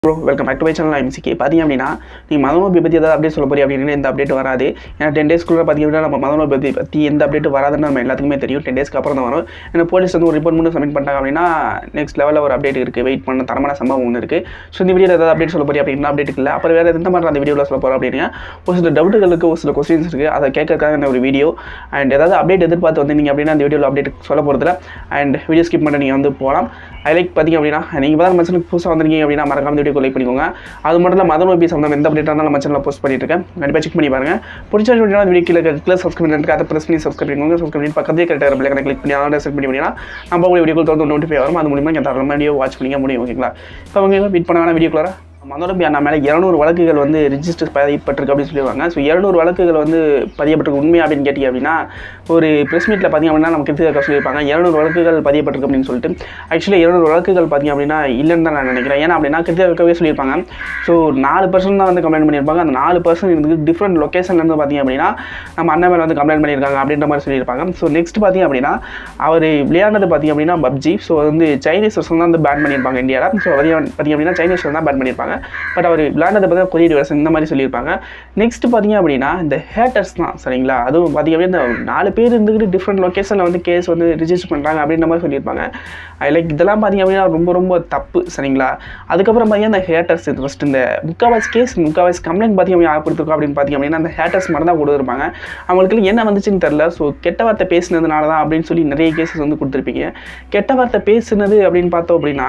bro welcome back to my channel MCK பார்த்தீங்க அப்படின்னா நீங்கள் மதநோபி பற்றி ஏதாவது அப்டேட் சொல்ல போறீங்க அப்படின்னு எந்த அப்டேட் வராது ஏன்னா டென் டேஸ்க்குள்ளே பார்த்தீங்க அப்படின்னா நம்ம மதநோபி பற்றி எந்த அப்டேட் வராதுன்னு நம்ம எல்லாத்துக்குமே தெரியும் டென் டேஸ்க்கு அப்புறம் தான் வரும் ஏன்னா போலீஸ் வந்து ஒரு ரிப்போர்ட் மட்டும் சப்மிட் பண்ணிட்டாங்க அப்படின்னா நெக்ஸ்ட் லெவலில் ஒரு அப்டேட் இருக்குது வெயிட் பண்ண தரமான சம்பவம் ஒன்று இருக்குது ஸோ இந்த வீடியோவில் ஏதாவது அப்டேட் சொல்ல போறீங்க அப்படின்னா அப்டேட் இல்லை அப்புறம் வேறு எந்த மாதிரி அந்த வீடியோவில் சொல்ல போகிறோம் அப்படின்னா ஒரு சில டவுட்டுகளுக்கு ஒரு சில கொஸ்டின்ஸ் இருக்குது அதை கேட்கறதுக்காக இந்த ஒரு வீடியோ அண்ட் ஏதாவது அப்டேட் எதிர்பார்த்து வந்து நீங்கள் அப்படின்னா அந்த வீடியோவில் அப்டேட் சொல்ல போகிறதுல அண்ட் வீடியோ ஸ்கிப் பண்ண நீங்கள் வந்து போகலாம் ஐ லைக் பார்த்தீங்க அப்படின்னா நீங்கள் தான் நம்ம சேனலுக்கு புதுசாக வந்திருக்கீங்க அப்படின்னா மறக்காம இந்த வீடியோ லைக் பண்ணிக்கோங்க அது மட்டும் இல்லை மதம் நோபி சம்பந்தம் எந்த அப்டேட் இருந்தாலும் நம்ம சேனலில் போஸ்ட் பண்ணிட்டு இருக்கேன் கண்டிப்பாக செக் பண்ணி பாருங்க பிடிச்ச வீடியோ வீடியோ கீழே கீழே சப்ஸ்கிரைப் பண்ணிட்டு அதை ப்ரெஸ் பண்ணி சப்ஸ்கிரைப் பண்ணிக்கோங்க சப்ஸ்கிரைப் பண்ணி பக்கத்தே கரெக்டாக பிள்ளைங்க கிளிக் பண்ணி அதோட செட் பண்ணி பண்ணிங்கன்னா நம்ம உங்களுடைய வீடியோ தொடர்ந்து நோட்டிஃபை வரும் அது மூலியமாக நீங்கள் தரமான வீடியோ வாட்ச் பண்ணிக்க முடியும் ஓகேங்களா இப்போ அவங்க வெயிட் பண்ண வேணா வீடியோக்குள்ளார மதோரம்பி அண்ணா மேலே இரநூறு வழக்குகள் வந்து ரிஜிஸ்டர் பதியப்பட்டிருக்கு அப்படின்னு சொல்லிடுவாங்க ஸோ இரநூறு வழக்குகள் வந்து பதியப்பட்டிருக்கு உண்மையா அப்படின்னு கேட்டிங்க அப்படின்னா ஒரு ப்ரெஸ் மீட்டில் பார்த்தீங்க அப்படின்னா நமக்கு கிருத்திகா சொல்லியிருப்பாங்க இரநூறு வழக்குகள் பதியப்பட்டிருக்கு அப்படின்னு சொல்லிட்டு ஆக்சுவலி இரநூறு வழக்குகள் பார்த்தீங்க அப்படின்னா இல்லைன்னு தான் நான் நினைக்கிறேன் ஏன்னா அப்படின்னா கிருத்திகாவே சொல்லியிருப்பாங்க ஸோ நாலு பர்சன்ட் தான் வந்து கம்ப்ளைண்ட் பண்ணியிருப்பாங்க அந்த நாலு பர்சன்ட் இருந்து டிஃப்ரெண்ட் லொக்கேஷன்லேருந்து பார்த்தீங்க அப்படின்னா நம்ம அண்ணன் மேலே வந்து கம்ப்ளைண்ட் பண்ணியிருக்காங்க அப்படின்ற மாதிரி சொல்லியிருப்பாங்க ஸோ நெக்ஸ்ட் பார்த்தீங்க அப்படின்னா அவர் விளையாடுறது பார்த்தீங்க அப்படின்னா பப்ஜி ஸோ வந்து சைனீஸ் வருஷம் தான் வந்து பேன் பண்ணியிருப்பாங்க இந்தியாவில் ஸோ பார்த்தீங்க அப்படின்னா சைனீஸ் தான் பேன் பண்ணியிருப்பாங்க பட் அவர் விளையாண்டதை பார்த்தா கொரியர் வருஷம் இந்த மாதிரி சொல்லியிருப்பாங்க நெக்ஸ்ட் பார்த்தீங்க அப்படின்னா இந்த ஹேட்டர்ஸ் தான் சரிங்களா அதுவும் பார்த்தீங்க அப்படின்னா இந்த நாலு பேர் இருந்துக்கிட்டு டிஃப்ரெண்ட் லொக்கேஷனில் வந்து கேஸ் வந்து ரிஜிஸ்டர் பண்ணுறாங்க அப்படின்ற மாதிரி சொல்லியிருப்பாங்க லைக் இதெல்லாம் பார்த்தீங்க அப்படின்னா ரொம்ப ரொம்ப தப்பு சரிங்களா அதுக்கப்புறம் பார்த்தீங்கன்னா இந்த ஹேட்டர்ஸ் இது ஃபஸ்ட் இந்த முக்காவாசி கேஸ் முக்காவாசி கம்ப்ளைண்ட் பார்த்தீங்க அப்படின்னா யார் கொடுத்துருக்கோம் அப்படின்னு பார்த்தீங்க அப்படின்னா அந்த ஹேட்டர்ஸ் மட்டும் தான் கொடுத்துருப்பாங்க அவங்களுக்கு என்ன வந்துச்சுன்னு தெரில ஸோ கெட்ட வார்த்தை பேசினதுனால தான் அப்படின்னு சொல்லி நிறைய கேசஸ் வந்து கொடுத்துருப்பீங்க கெட்ட வார்த்தை பேசுனது அப்படின்னு பார்த்தோம் அப்படின்னா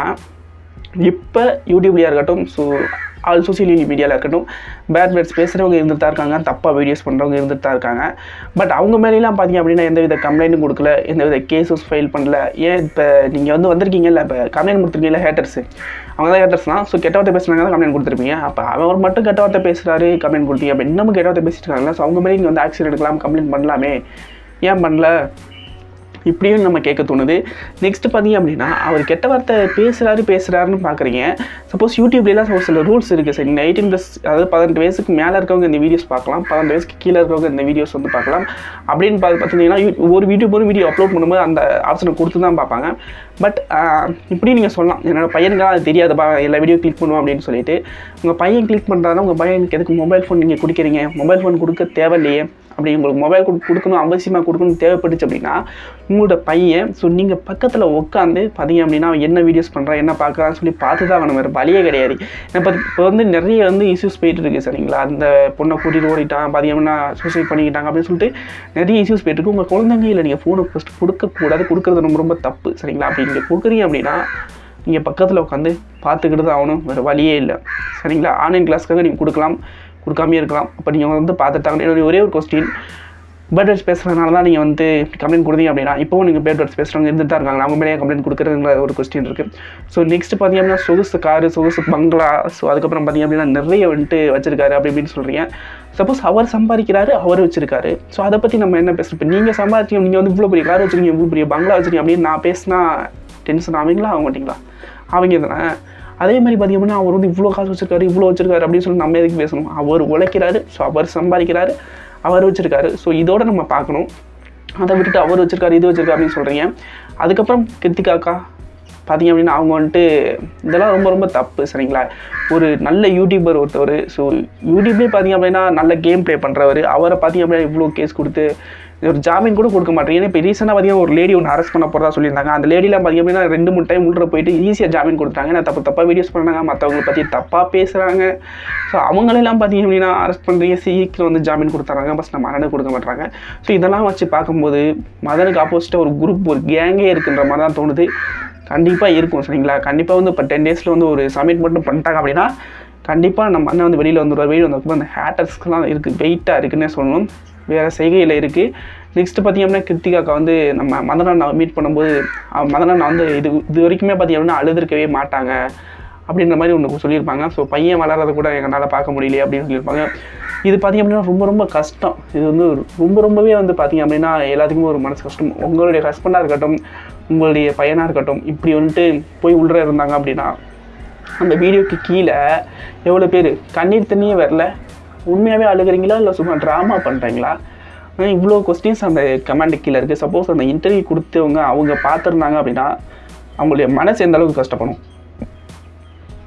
இப்போ யூடியூப்லையாக இருக்கட்டும் ஸோ ஆல் சோசியல் மீடியாவில் இருக்கட்டும் பேட் வேர்ட்ஸ் பேசுகிறவங்க இருந்துட்டு தான் இருக்காங்க தப்பாக வீடியோஸ் பண்ணுறவங்க இருந்துட்டு தான் இருக்காங்க பட் அவங்க மேலேலாம் பார்த்தீங்க அப்படின்னா எந்த வித கம்ப்ளைண்ட்டும் கொடுக்கல எந்த வித கேஸஸ் ஃபைல் பண்ணல ஏன் இப்போ நீங்கள் வந்து வந்திருக்கீங்கல்ல இப்போ கம்ப்ளைண்ட் கொடுத்துருக்கீங்களா ஹேட்டர்ஸு அவங்க தான் ஹேட்டர்ஸ் தான் ஸோ கெட்ட வார்த்தை பேசுனாங்க தான் கம்ப்ளைண்ட் கொடுத்துருப்பீங்க அப்போ அவர் மட்டும் கெட்ட வார்த்தை பேசுகிறாரு கம்ப்ளைண்ட் கொடுத்தீங்க அப்போ இன்னமும் கெட்ட வார்த்தை பேசிட்டு இருக்காங்களா ஸோ அவங்க மேலே நீங்கள் வந்து ஆக்ஷன் எடுக்கலாம் கம்ப்ளைண்ட் பண்ணலாமே ஏன் பண்ணல இப்படியும் நம்ம கேட்க தோணுது நெக்ஸ்ட் பார்த்தீங்க அப்படின்னா அவர் கெட்ட வார்த்தை பேசுகிறாரு பேசுகிறாருன்னு பார்க்குறீங்க சப்போஸ் யூடியூப்லாம் ஒரு சில ரூல்ஸ் இருக்குது சரி எயிட்டீன் ப்ளஸ் அதாவது பதினெட்டு வயசுக்கு மேலே இருக்கவங்க இந்த வீடியோஸ் பார்க்கலாம் பதினெட்டு வயசுக்கு கீழே இருக்கவங்க இந்த வீடியோஸ் வந்து பார்க்கலாம் அப்படின்னு பார்த்து பார்த்தீங்கன்னா ஒரு யூடியூப் ஒரு வீடியோ அப்லோட் பண்ணும்போது அந்த ஆப்ஷனை கொடுத்து தான் பார்ப்பாங்க பட் இப்படி நீங்கள் சொல்லலாம் என்னோட பையனுக்கு அது தெரியாதுப்பா எல்லா வீடியோ கிளிக் பண்ணுவோம் அப்படின்னு சொல்லிட்டு உங்கள் பையன் கிளிக் பண்ணுறாருன்னா உங்கள் பையனுக்கு எதுக்கு மொபைல் ஃபோன் நீங்கள் குடிக்கிறீங்க மொபைல் ஃபோன் கொடுக்க தேவையில்லையே அப்படி உங்களுக்கு மொபைல் கொடு கொடுக்கணும் அவசியமாக கொடுக்கணும் தேவைப்பட்டுச்சு அப்படின்னா உங்களோட பையன் ஸோ நீங்கள் பக்கத்தில் உட்காந்து பார்த்தீங்க அப்படின்னா அவன் என்ன வீடியோஸ் பண்ணுறான் என்ன பார்க்குறான்னு சொல்லி பார்த்து தான் அவனை வேறு வழியே கிடையாது இப்போ இப்போ வந்து நிறைய வந்து இஷ்யூஸ் போயிட்டு இருக்கு சரிங்களா அந்த பொண்ணை கூட்டிகிட்டு ஓடிட்டான் பார்த்தீங்க அப்படின்னா சூசைட் பண்ணிக்கிட்டாங்க அப்படின்னு சொல்லிட்டு நிறைய இஷ்யூஸ் போயிட்டு இருக்கு உங்கள் குழந்தைங்க இல்லை நீங்கள் ஃபோனை ஃபஸ்ட்டு கொடுக்கக்கூடாது கொடுக்குறது ரொம்ப ரொம்ப தப்பு சரிங்களா அப்படி நீங்கள் கொடுக்குறீங்க அப்படின்னா நீங்கள் பக்கத்தில் உட்காந்து பார்த்துக்கிட்டு தான் ஆகணும் வேறு வழியே இல்லை சரிங்களா ஆன்லைன் கிளாஸ்க்காக நீங்கள் கொடுக்கலாம் கொடுக்காமே இருக்கலாம் அப்போ நீங்கள் வந்து பார்த்துட்டாங்க என்னுடைய ஒரே ஒரு கொஸ்டின் பேட் வேர்ட்ஸ் பேசுகிறதுனால தான் நீங்கள் வந்து கம்ப்ளைண்ட் கொடுத்தீங்க அப்படின்னா இப்போவும் நீங்கள் பேட் வேர்ட்ஸ் பேசுகிறவங்க இருந்துட்டு தான் இருக்காங்க அவங்க மேலே கம்ப்ளைண்ட் கொடுக்குறதுங்கிற ஒரு கொஸ்டின் இருக்குது ஸோ நெக்ஸ்ட் பார்த்தீங்க அப்படின்னா சொகுசு காரு சொகுசு பங்களா ஸோ அதுக்கப்புறம் பார்த்தீங்க அப்படின்னா நிறைய வந்துட்டு வச்சிருக்காரு அப்படி இப்படின்னு சொல்கிறீங்க சப்போஸ் அவர் சம்பாதிக்கிறாரு அவர் வச்சிருக்காரு ஸோ அதை பற்றி நம்ம என்ன பேசுகிறோம் இப்போ நீங்கள் சம்பாதிச்சீங்க நீங்கள் வந்து இவ்வளோ பெரிய கார் வச்சுருக்கீங்க இவ்வளோ பெரிய பங்களா வச்சுருக்கீங்க அப்படின்னு நான் பேசினா டென்ஷன் ஆவீங்களா ஆக மாட்டிங்களா அவங்க தானே அதே மாதிரி பார்த்தீங்கன்னா அவர் வந்து இவ்வளோ காசு வச்சிருக்காரு இவ்வளோ வச்சிருக்காரு அப்படின்னு சொல்லி நம்ம எதுக்கு பேசணும் அவர் உழைக்கிறாரு ஸோ அவர் சம்பாதிக்கிறாரு அவர் வச்சிருக்காரு ஸோ இதோட நம்ம பார்க்கணும் அதை விட்டுட்டு அவர் வச்சிருக்காரு இது வச்சிருக்காரு அப்படின்னு சொல்கிறீங்க அதுக்கப்புறம் கிருத்திகாக்கா பார்த்தீங்க அப்படின்னா அவங்க வந்துட்டு இதெல்லாம் ரொம்ப ரொம்ப தப்பு சரிங்களா ஒரு நல்ல யூடியூபர் ஒருத்தவர் ஸோ யூடியூப்லேயே பார்த்தீங்க அப்படின்னா நல்ல கேம் ப்ளே பண்ணுறவர் அவரை பார்த்தீங்க அப்படின்னா இவ்வளோ கேஸ் கொடுத்து ஒரு ஜாமீன் கூட கொடுக்க மாட்டேன் ஏன்னா இப்போ ரீசெண்டாக பார்த்தீங்கன்னா ஒரு லேடி ஒன்று அரெஸ்ட் பண்ண போகிறதா சொல்லியிருந்தாங்க அந்த லேடிலாம் பார்த்தீங்க அப்படின்னா ரெண்டு மூணு டைம் உள்ள போயிட்டு ஈஸியாக ஜாமீன் கொடுத்தாங்க நான் தப்பு தப்பாக வீடியோஸ் பண்ணாங்க மற்றவங்களை பற்றி தப்பாக பேசுகிறாங்க ஸோ அவங்களெல்லாம் பார்த்தீங்க அப்படின்னா அரெஸ்ட் பண்ணுறீங்க சீக்கிரம் வந்து ஜாமீன் கொடுத்துறாங்க பஸ் நம்ம மரணம் கொடுக்க மாட்டாங்க ஸோ இதெல்லாம் வச்சு பார்க்கும்போது மதனுக்கு ஆப்போசிட்டாக ஒரு குரூப் ஒரு கேங்கே இருக்குன்ற மாதிரி தான் தோணுது கண்டிப்பாக இருக்கும் சரிங்களா கண்டிப்பாக வந்து இப்போ டென் டேஸில் வந்து ஒரு சப்மிட் மட்டும் பண்ணிட்டாங்க அப்படின்னா கண்டிப்பாக நம்ம அண்ணன் வந்து வெளியில் வந்துடுவார் வெளியில் வந்தப்போ அந்த ஹேட்டர்ஸ்க்குலாம் இருக்குது வெயிட்டாக இருக்குன்னே சொல்லணும் வேறு செய்கையில் இருக்குது நெக்ஸ்ட்டு பார்த்திங்க அப்படின்னா கிருத்திகாக்கா வந்து நம்ம மதனண்ணா மீட் பண்ணும்போது மதனண்ணா வந்து இது இது வரைக்குமே பார்த்திங்க அப்படின்னா அழுதுருக்கவே மாட்டாங்க அப்படின்ற மாதிரி ஒன்று சொல்லியிருப்பாங்க ஸோ பையன் வளர்றதை கூட எங்களால் பார்க்க முடியலையே அப்படின்னு சொல்லியிருப்பாங்க இது பார்த்திங்க அப்படின்னா ரொம்ப ரொம்ப கஷ்டம் இது வந்து ரொம்ப ரொம்பவே வந்து பார்த்திங்க அப்படின்னா எல்லாத்துக்குமே ஒரு மனசு கஷ்டம் உங்களுடைய ஹஸ்பண்டாக இருக்கட்டும் உங்களுடைய பையனாக இருக்கட்டும் இப்படி வந்துட்டு போய் உள்ளே இருந்தாங்க அப்படின்னா அந்த வீடியோக்கு கீழே எவ்வளோ பேர் கண்ணீர் தண்ணியே வரல உண்மையாகவே அழுகிறீங்களா இல்லை சும்மா ட்ராமா பண்ணுறீங்களா இவ்வளோ கொஸ்டின்ஸ் அந்த கமெண்ட் கீழே இருக்குது சப்போஸ் அந்த இன்டர்வியூ கொடுத்தவங்க அவங்க பார்த்துருந்தாங்க அப்படின்னா அவங்களுடைய மனசு எந்த அளவுக்கு கஷ்டப்படும்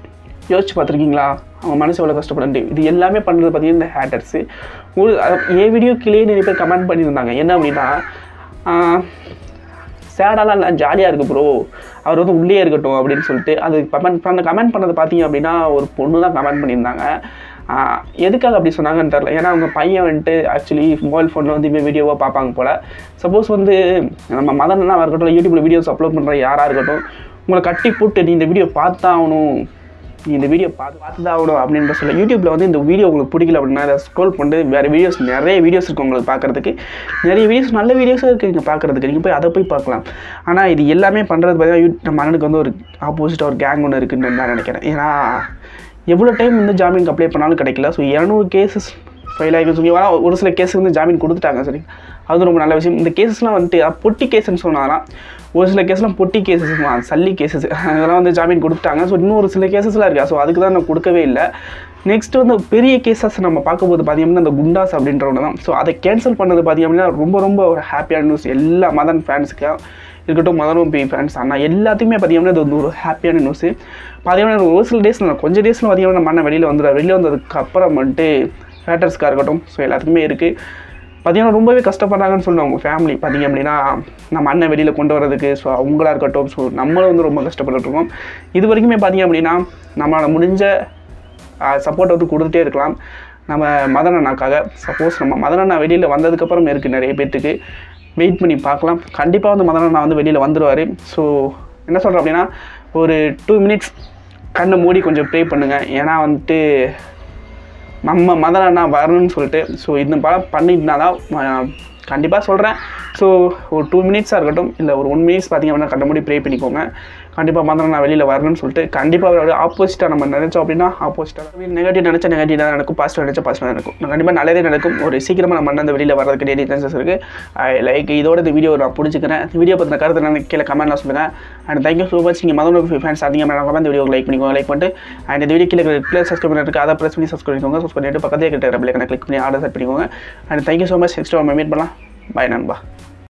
யோசிச்சு பார்த்துருக்கீங்களா அவங்க மனசு எவ்வளோ கஷ்டப்பட்டு இது எல்லாமே பண்ணுறது பார்த்தீங்கன்னா இந்த ஹேட்டர்ஸு ஒரு என் வீடியோ கீழே நிறைய பேர் கமெண்ட் பண்ணியிருந்தாங்க என்ன அப்படின்னா சேடாலாம் இல்லை ஜாலியாக இருக்குது ப்ரோ அவர் வந்து உள்ளே இருக்கட்டும் அப்படின்னு சொல்லிட்டு அது கமெண்ட் அந்த கமெண்ட் பண்ணது பார்த்தீங்க அப்படின்னா ஒரு பொண்ணு தான் கமெண்ட் பண்ணியிருந்தாங்க ஆஹ் எதுக்காக அப்படி சொன்னாங்கன்னு தெரில ஏன்னா அவங்க பையன் வந்துட்டு ஆக்சுவலி மொபைல் ஃபோனில் வந்து இப்போ வீடியோவாக பார்ப்பாங்க போல் சப்போஸ் வந்து நம்ம மதன்லாம் இருக்கட்டும் யூடியூப்பில் வீடியோஸ் அப்லோட் பண்ணுற யாராக இருக்கட்டும் உங்களை கட்டி போட்டு நீ இந்த வீடியோ பார்த்தாகணும் நீ இந்த வீடியோ பார்த்து பார்த்து தான் ஆகணும் அப்படின்ற சொல்ல யூடியூப்பில் வந்து இந்த வீடியோ உங்களுக்கு பிடிக்கல அப்படின்னா அதை ஸ்க்ரோல் பண்ணிட்டு வேறு வீடியோஸ் நிறைய வீடியோஸ் இருக்குது உங்களுக்கு பார்க்குறதுக்கு நிறைய வீடியோஸ் நல்ல வீடியோஸும் இருக்குது நீங்கள் பார்க்குறதுக்கு நீங்கள் போய் அதை போய் பார்க்கலாம் ஆனால் இது எல்லாமே பண்ணுறது பார்த்தீங்கன்னா நம்ம அண்ணனுக்கு வந்து ஒரு ஆப்போசிட்டாக ஒரு கேங் ஒன்று இருக்குன்னு நான் நினைக்கிறேன் ஏன்னா எவ்வளோ டைம் வந்து ஜாமீனுக்கு அப்ளை பண்ணாலும் கிடைக்கல ஸோ இரநூறு கேசஸ் ஃபைல் ஆகி சொல்லி ஆனால் ஒரு சில கேஸுக்கு வந்து ஜாமீன் கொடுத்துட்டாங்க சரி அது ரொம்ப நல்ல விஷயம் இந்த கேசஸ்லாம் வந்துட்டு அஹ், பொட்டி கேஸ்ன்னு சொன்னாலாம் ஒரு சில கேஸ்லாம் பொட்டி கேசஸ் சல்லி கேசஸ் அதெல்லாம் வந்து ஜாமீன் கொடுத்துட்டாங்க ஸோ இன்னும் ஒரு சில கேசஸ்லாம் இருக்கா ஸோ அதுக்கு தான் நான் கொடுக்கவே இல்லை நெக்ஸ்ட் வந்து பெரிய கேசஸ் நம்ம பார்க்கும்போது பார்த்தீங்கன்னா இந்த குண்டாஸ் அப்படின்றவங்க தான் ஸோ அதை கேன்சல் பண்ணது பார்த்தீங்க அப்படின்னா ரொம்ப ரொம்ப ஒரு ஹாப்பியான நியூஸ் எல்லா மதன் ஃபேன்ஸுக்கு இருக்கட்டும் மதனும் பி ஃபேன்ஸ் அண்ணா எல்லாத்துக்குமே பார்த்தீங்கன்னா இது வந்து ஒரு ஹாப்பியான நியூஸு பார்த்தீங்கன்னா ஒரு சில டேஸில் கொஞ்சம் டேஸில் பார்த்தீங்கன்னா நம்ம அண்ணன் வெளியில் வந்துடுறாரு வெளியில் வந்ததுக்கு அப்புறம் வந்துட்டு ஃபேட்டர்ஸ்க்காக இருக்கட்டும் ஸோ எல்லாத்துக்குமே இருக்குது பார்த்தீங்கன்னா ரொம்பவே கஷ்டப்படுறாங்கன்னு சொல்லுவாங்க அவங்க ஃபேமிலி பார்த்தீங்க அப்படின்னா நம்ம அண்ணன் வெளியில் கொண்டு வரதுக்கு ஸோ அவங்களா இருக்கட்டும் ஸோ நம்மளும் வந்து ரொம்ப கஷ்டப்பட்டுட்டு இருக்கோம் இது வரைக்குமே பார்த்தீங்க அப்படின்னா நம்மளால் முடிஞ்ச சப்போர்ட் வந்து கொடுத்துட்டே இருக்கலாம் நம்ம மதன் அண்ணாக்காக சப்போஸ் நம்ம மதன் அண்ணா வெளியில் வந்ததுக்கப்புறம் இருக்குது நிறைய பேர்த்துக்கு வெயிட் பண்ணி பார்க்கலாம் கண்டிப்பாக வந்து மதன் அண்ணா வந்து வெளியில் வந்துடுவார் ஸோ என்ன சொல்கிறேன் அப்படின்னா ஒரு டூ மினிட்ஸ் கண்ணை மூடி கொஞ்சம் ப்ரே பண்ணுங்கள் ஏன்னா வந்துட்டு நம்ம மதன் அண்ணா வரணும்னு சொல்லிட்டு ஸோ இந்த படம் பண்ணிட்டுனா தான் கண்டிப்பாக சொல்கிறேன் ஸோ ஒரு டூ மினிட்ஸாக இருக்கட்டும் இல்லை ஒரு ஒன் மினிட்ஸ் பார்த்தீங்க அப்படின்னா கண்ட முடி ப்ரே பண்ணிக்கோங்க கண்டிப்பாக மதன் அண்ணா வெளியில் வரணும்னு சொல்லிட்டு கண்டிப்பாக அவரோட ஆப்போசிட்டாக நம்ம நினச்சோம் அப்படின்னா ஆப்போசிட்டாக நெகட்டிவ் நினச்சா நெகட்டிவ் தான் நடக்கும் பாசிட்டிவ் நினச்சா பாசிட்டிவ் நடக்கும் கண்டிப்பாக நல்லதே நடக்கும் ஒரு சீக்கிரமாக நம்ம அண்ணன் அந்த வெளியில் வர்றதுக்கு நிறைய சான்சஸ் இருக்குது லைக் இதோட இந்த வீடியோ நான் பிடிச்சிக்கிறேன் இந்த வீடியோ பற்றின கருத்து நான் கீழே கமெண்ட்லாம் சொல்லுங்கள் அண்ட் தேங்க்யூ ஸோ மச் நீங்கள் மதன் ஃபேன்ஸ் அதிகம் நம்ம இந்த வீடியோ லைக் பண்ணிக்கோங்க லைக் பண்ணிட்டு அண்ட் இந்த வீடியோ கீழே ப்ளஸ் சப்ஸ்கிரைப் பண்ணிட்டு அதை ப்ரெஸ் பண்ணி சப்ஸ்கிரைப் பண்ணிக்கோங்க சப்ஸ்கிரைப் பண்ணிட்டு பக்கத்தே கிட்ட பிள்ளைக்கான கிளிக் பண்ணி ஆர்டர் செட் பண்ணிக்கோங்க and thank you so much next நம்ம மீட் பண்ணலாம் பாய் நண்பா